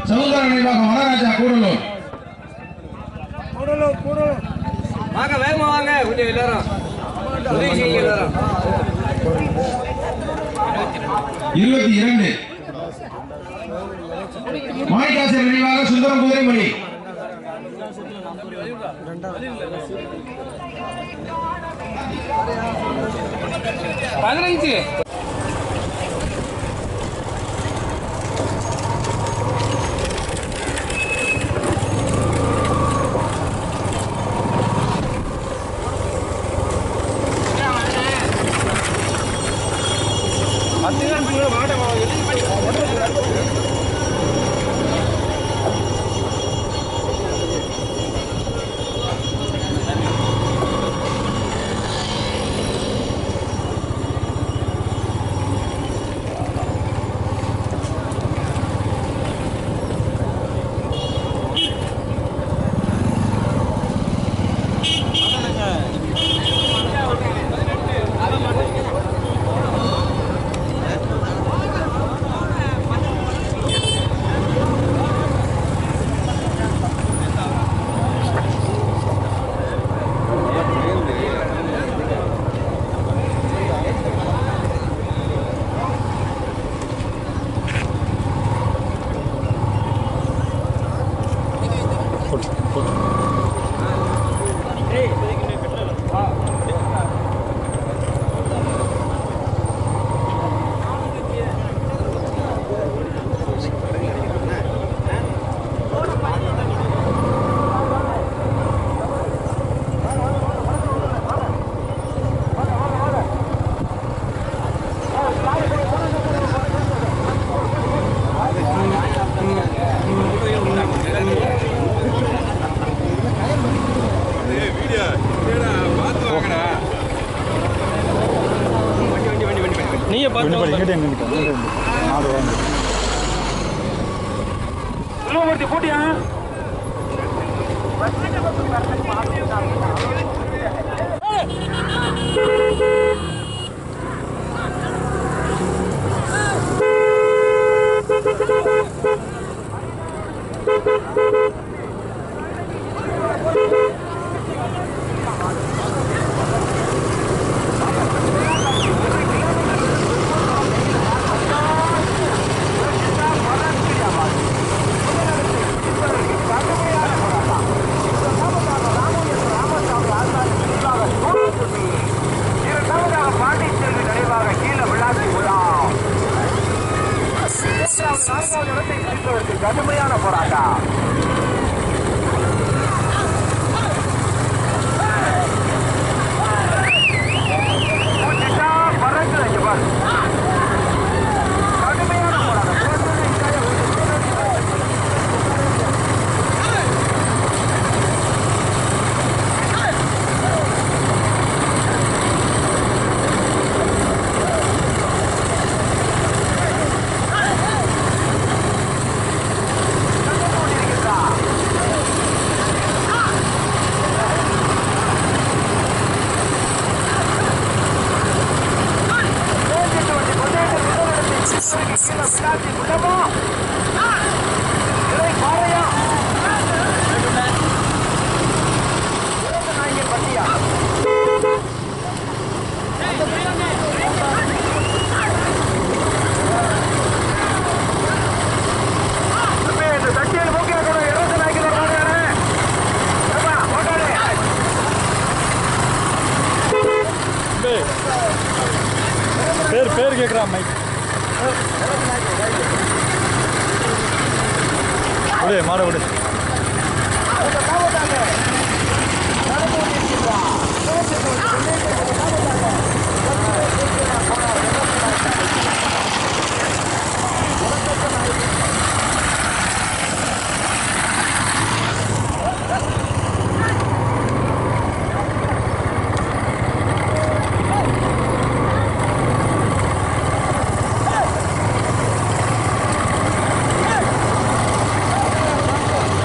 சமுதாய நிர்வாகம் வனராஜா கூடலூர் வாங்க வேகமா வாங்க கொஞ்சம் எல்லாரும் உதவி செய்யுங்க எல்லாரும் இருபத்தி இரண்டு மாணிக்காசர் நினைவாக சுந்தரம் குதிரைமணி பதினஞ்சு நீங்க பார்த்து திருவமூர்த்தி போட்டியா இரண்டாவதாக பாண்டிச்சேரி நினைவாக கீழே விளாசி உலா நான்காவது இடத்தை பிடிப்பதற்கு கடுமையான போராட்டம் போட்டுட்டா, பறக்குது இங்க பாரு. கடுமையான போராட்டம் போட்டது இந்தாய ஒரு பேர் பேர் கேட்குறான் மைக் விடு மாட விடு ஆ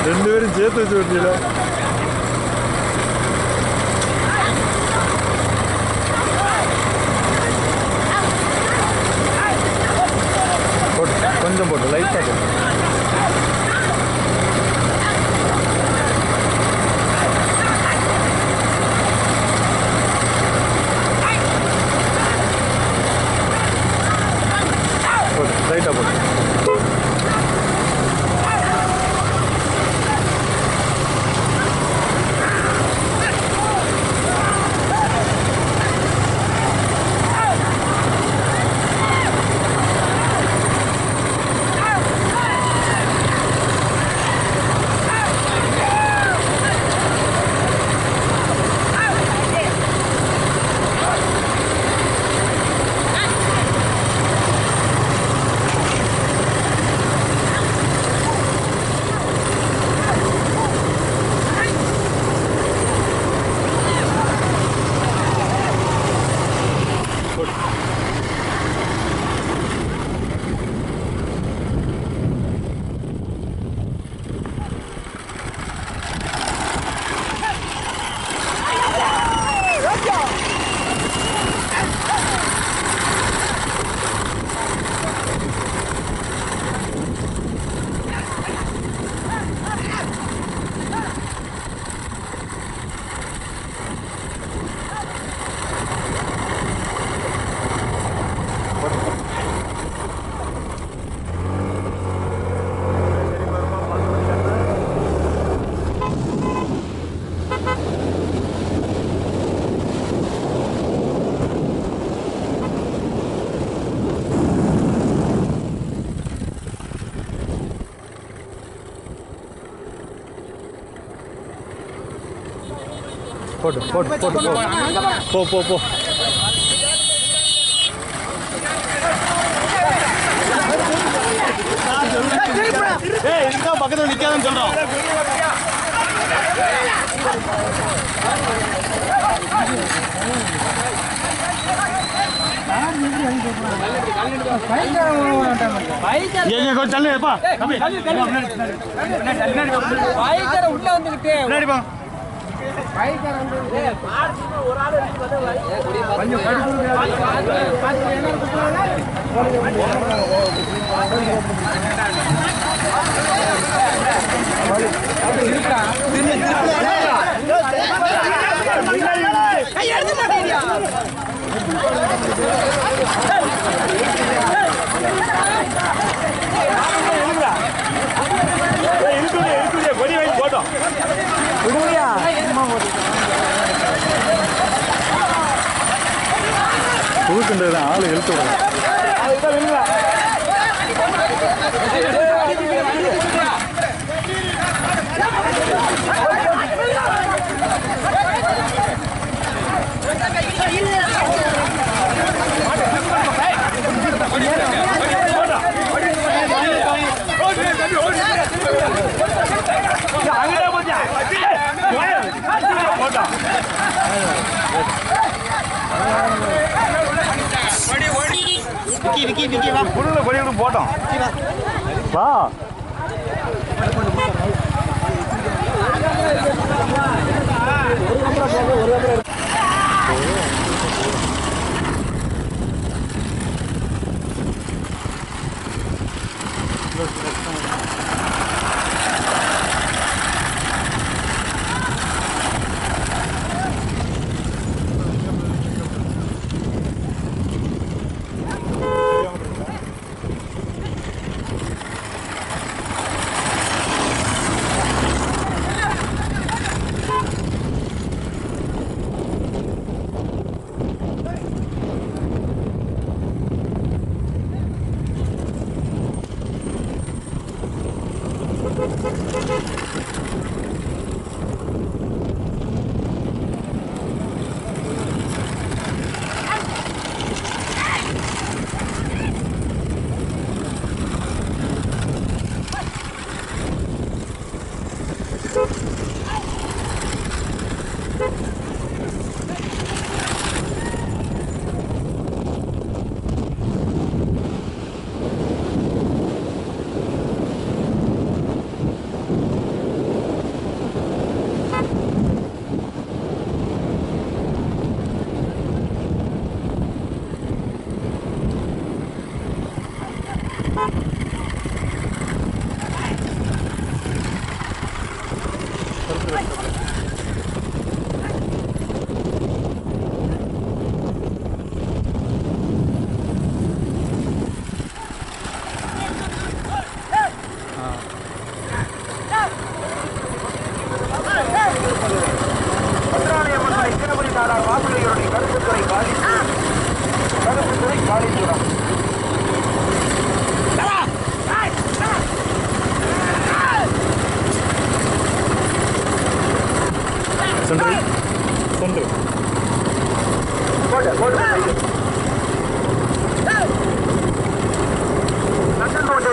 ரெண்டு பேரும் சேர்த்து வச்சு விட்டீங்களா போட்டு கொஞ்சம் போட்டு லைட்டாக போட்டு போட்டு லைட்டாக போட்டு போட்டு போட்டு போட்டு போ போ போ போ பக்கத்தில் நிற்காதுன்னு சொல்கிறோம் கொஞ்சம் தள்ளுப்பா பைக்கரை உள்ள வந்துகிட்டே முன்னாடி பா கொடி வாங்கி போட்டோம் தூக்குன்றது தான் ஆள் இழுத்து விடும் அங்கிட்டே போச்சா போட்டோம் புல்ல கொடி எடுத்து போட்டோம் வா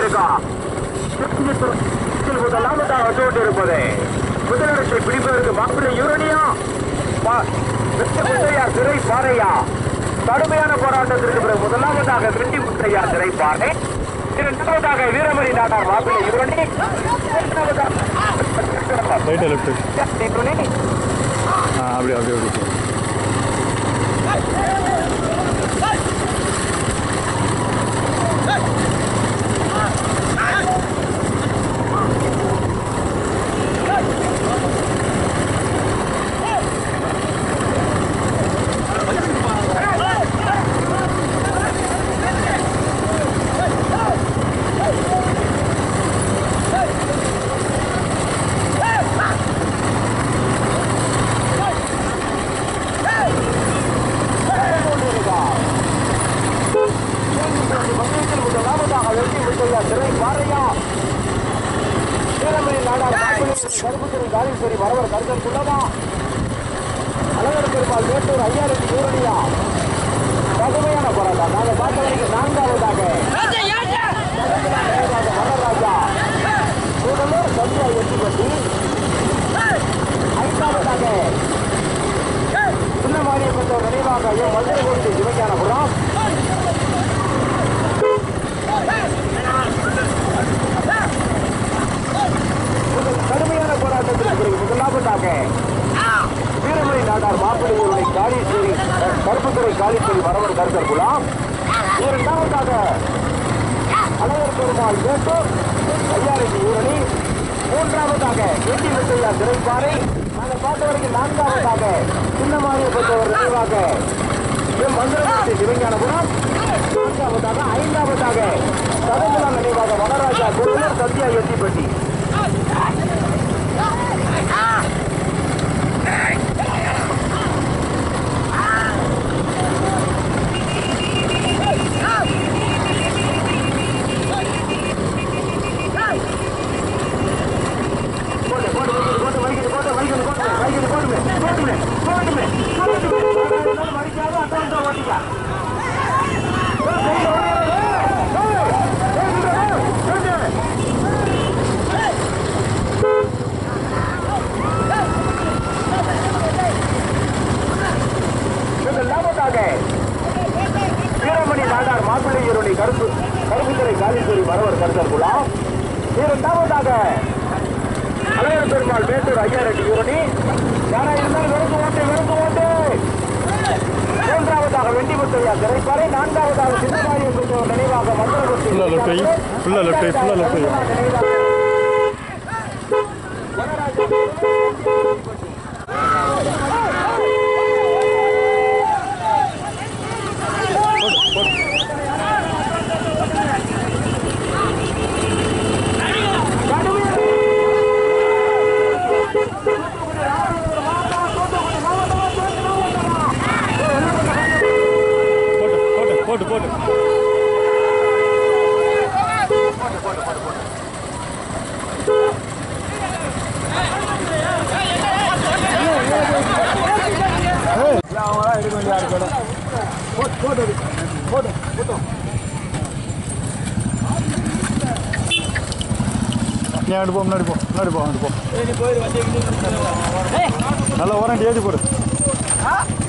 கொண்டிருக்கா முதலாவதாக வந்து கொண்டிருப்பது முதலிடத்தை பிடிப்பதற்கு மாப்பிள்ளை யூரனியா பா- வெற்றி முத்தையா சிறை பாறையா கடுமையான போராட்டத்திற்கு பிறகு முதலாவதாக வெற்றி முத்தையா சிறை பாறை இரண்டாவதாக வீரமணி நாட்டார் மாப்பிள்ளை யூரணி மூன்றாவதாக ரைட்டா லெஃப்ட்டு யூரணி ஆ அப்படி அப்படி அப்படி முதலாவதாக வெற்றி முத்தையா சிறை பாறையா வீரமணி நாடார் கருப்புத்துறை காலீஸ்வரி வரவர் கருத்தன் குள்ளமா அழகர் பெருமாள் வேட்டூர் ஐயாயிரத்தி நூறடியா கடுமையான போராட்டம் நாங்கள் பார்த்த வரைக்கும் நான்காவதாக மலராஜா கூடலூர் சந்தியா எட்டிப்பட்டி ஐந்தாவதாக சின்ன மாரியப்பட்டோர் நினைவாக ஐயா மதுரை கோட்டை சிவஞானபுரம் கடுமையான போராட்டத்திற்கு பிறகு முதலாவதாக வீரமணி நாடார் மாப்பிள்ளையூரை காளீஸ்வரி அஹ், கருப்புத்துறை காளீஸ்வரி வரவர் கருத்தர் குலாம் இரண்டாவதாக அழகர் பெருமாள் வேட்டூர் ஐயாயிரத்தி ஊரணி மூன்றாவதாக எட்டி முத்தையா திரைப்பாறை நாங்கள் பார்த்த வரைக்கும் நான்காவதாக சின்னமாரியப்பட்டவர் நினைவாக எம் மந்திரமூர்த்தி சிவஞானபுரம் நான்காவதாக ஐந்தாவதாக சதங்குலாம் நினைவாக வனராஜா குருவர் சத்யா எட்டிப்பட்டி போட்டு போட்டு போட்டு வைக்கிது போட்டு வைக்கிது போட்டு வைக்கிது போட்டுமே போட்டுமே போட்டுமே போட்டுமே மறிக்காத அட்வான்ஸா ஓட்டிக்கா லாபத்தாக வீரமணி நாடார் மாப்பிள்ளை ஈரோடி கருப்பு கருப்புத்துறை காலீஸ்வரி வரவர் கருத்தர் குலாம் இரண்டாவதாக அலையர் பெருமாள் மேட்டூர் ஐயாயிரத்தி யூரணி யாரா இருந்தாலும் வெறுப்பு ஓட்டு வெறுப்பு ஓட்டு மூன்றாவதாக வெண்டிமுத்தையா திரைப்பாறை நான்காவதாக சின்னமாரியம் பெற்றோர் நினைவாக மந்திரகுத்தி ஃபுல்லாக லெஃப்ட் ஐ ஃபுல்லாக லெஃப்ட் ஐ ஃபுல்லாக லெஃப்ட் ஐ போட்டு போட்டு போட்டு போட்டு நீ அங்கிட்டு போ முன்னாடி போ முன்னாடி போ அங்கிட்டு போ நல்லா ஓரண்டி ஏற்றி போடு